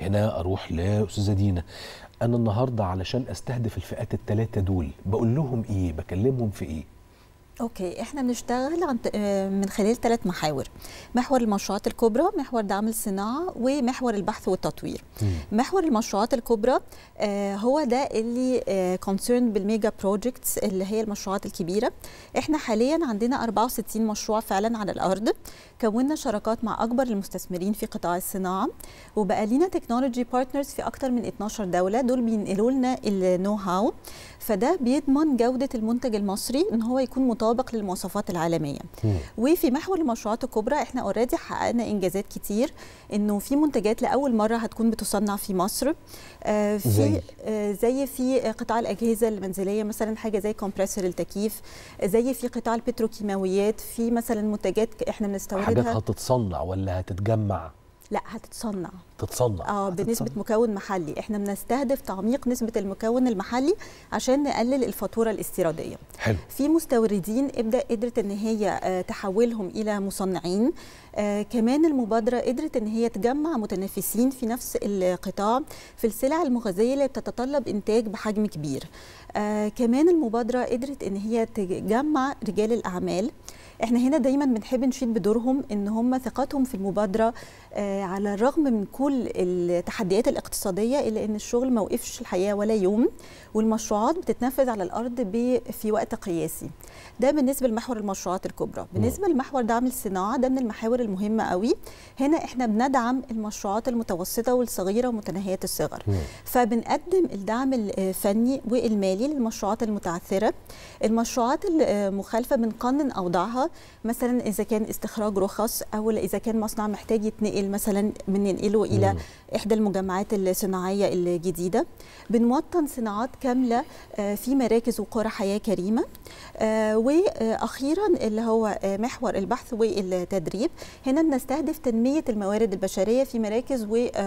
هنا اروح لاستاذه دينا انا النهارده علشان استهدف الفئات الثلاثه دول بقول لهم ايه بكلمهم في ايه اوكي احنا بنشتغل عن من خلال ثلاث محاور محور المشروعات الكبرى محور دعم الصناعه ومحور البحث والتطوير مم. محور المشروعات الكبرى آه هو ده اللي كونسيرن بالميجا بروجكتس اللي هي المشروعات الكبيره احنا حاليا عندنا 64 مشروع فعلا على الارض كونا شراكات مع اكبر المستثمرين في قطاع الصناعه وبقى لينا تكنولوجي بارتنرز في اكتر من 12 دوله دول بينقلوا لنا النو هاو فده بيضمن جوده المنتج المصري ان هو يكون مطابق للمواصفات العالميه مم. وفي محور المشروعات الكبرى احنا اوريدي حققنا انجازات كتير انه في منتجات لاول مره هتكون بتصنع في مصر آه في زي؟ آه زي في قطاع الاجهزه المنزليه مثلا حاجه زي كومبريسور التكييف زي في قطاع البتروكيماويات في مثلا منتجات احنا حاجات بنستوردها هتتصنع ولا هتتجمع لا هتتصنع تتصنع اه بنسبه هتتصنع. مكون محلي احنا بنستهدف تعميق نسبه المكون المحلي عشان نقلل الفاتوره الاستيراديه حلو في مستوردين ابدا قدرت ان هي آه، تحولهم الى مصنعين آه، كمان المبادره قدرت ان هي تجمع متنافسين في نفس القطاع في السلع المغذيه اللي بتتطلب انتاج بحجم كبير آه، كمان المبادره قدرت ان هي تجمع رجال الاعمال احنا هنا دايما بنحب نشيد بدورهم ان هم ثقتهم في المبادره آه، على الرغم من كل التحديات الاقتصاديه الا ان الشغل ما وقفش الحقيقه ولا يوم والمشروعات بتتنفذ على الارض ب- في وقت قياسي ده بالنسبه لمحور المشروعات الكبرى بالنسبه لمحور دعم الصناعه ده من المحاور المهمه قوي هنا احنا بندعم المشروعات المتوسطه والصغيره ومتناهيه الصغر مم. فبنقدم الدعم الفني والمالي للمشروعات المتعثره المشروعات المخالفه بنقنن اوضاعها مثلا اذا كان استخراج رخص او اذا كان مصنع محتاج يتنقل مثلا بننقله الى مم. احدى المجمعات الصناعيه الجديده بنوطن صناعات كامله آه، في مراكز وقرى حياه كريمه آه، واخيرا اللي هو آه، محور البحث والتدريب هنا بنستهدف تنميه الموارد البشريه في مراكز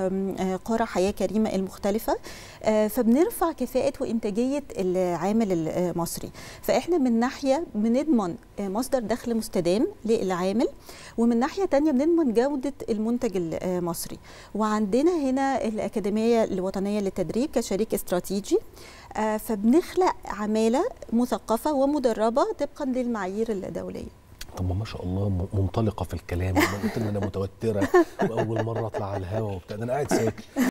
وقرى حياه كريمه المختلفه آه، فبنرفع كفاءه وانتاجيه العامل المصري فاحنا من ناحيه بنضمن آه، مصدر دخل مستدام للعامل ومن ناحيه تانية بنضمن جوده المنتج المصري وعندنا هنا الاكاديميه الوطنيه للتدريب كشريك استراتيجي آه، فبنخلق عماله مثقفه ومدربه طبقا للمعايير الدوليه طب ما ما شاء الله م- منطلقه في الكلام انا قلت ان انا متوتره واول مره اطلع على الهوا وبتاع ده انا قاعد ساكت